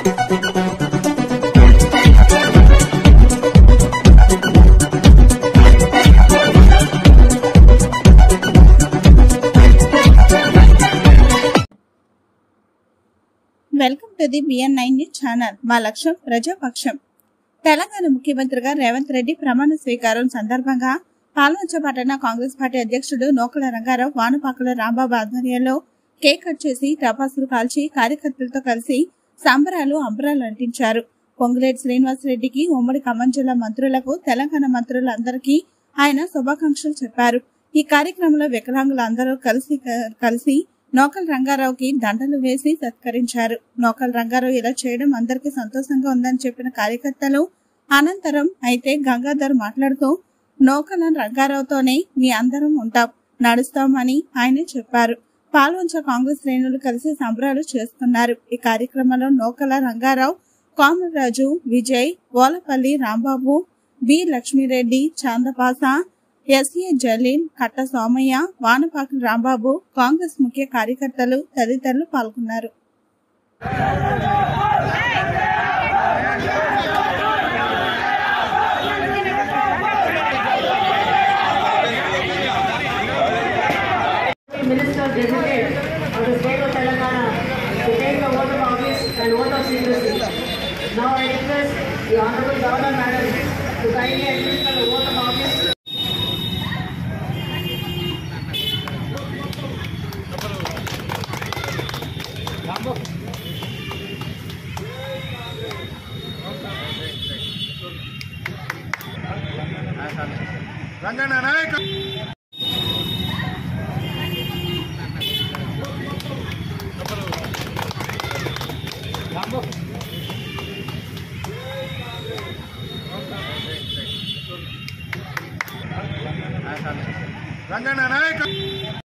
Welcome to the BN nine news channel మా లక్ష్యం ప్రజాపక్షం తెలంగాణ ముఖ్యమంత్రిగా రేవంత్ రెడ్డి ప్రమాణ స్వీకారం సందర్భంగా పాల్వంచ పట్టణ కాంగ్రెస్ పార్టీ అధ్యక్షుడు నోకల రంగారావు వానపాకుల రాంబాబు ఆధ్వర్యంలో కేక్ కట్ చేసి టపాసులు కాల్చి కార్యకర్తలతో కలిసి సంబరాలు అంబరాలు అంటించారు పొంగులేటి శ్రీనివాసరెడ్డికి ఉమ్మడి ఖమ్మం జిల్లా మంత్రులకు తెలంగాణ మంత్రులందరికీ ఆయన శుభాకాంక్షలు చెప్పారు ఈ కార్యక్రమంలో వికలాంగులందరూ కలిసి కలిసి నోకల్ రంగారావుకి దండలు వేసి సత్కరించారు నోకల్ రంగారావు ఇలా చేయడం అందరికీ సంతోషంగా ఉందని చెప్పిన కార్యకర్తలు అనంతరం అయితే గంగాధర్ మాట్లాడుతూ నోకల రంగారావుతోనే మీ అందరం ఉంటాం నడుస్తామని ఆయన చెప్పారు పాల్వంచ కాంగ్రెస్ శ్రేణులు కలిసి సంబరాలు చేస్తున్నారు ఈ కార్యక్రమంలో నోకల రంగారావు కోమలరాజు విజయ్ ఓలపల్లి రాంబాబు బి లక్ష్మీరెడ్డి చాందపాస ఎస్ఏ జలీన్ కట్ట సోమయ్య వానపాకుల రాంబాబు కాంగ్రెస్ ముఖ్య కార్యకర్తలు తదితరులు పాల్గొన్నారు Minister designate of the state of Telangana to take the oath of office and oath of secrecy. Now I request the Honorable Governor Madam to kindly administer the oath of office. Ranganna నాయక రంగన్న నాయక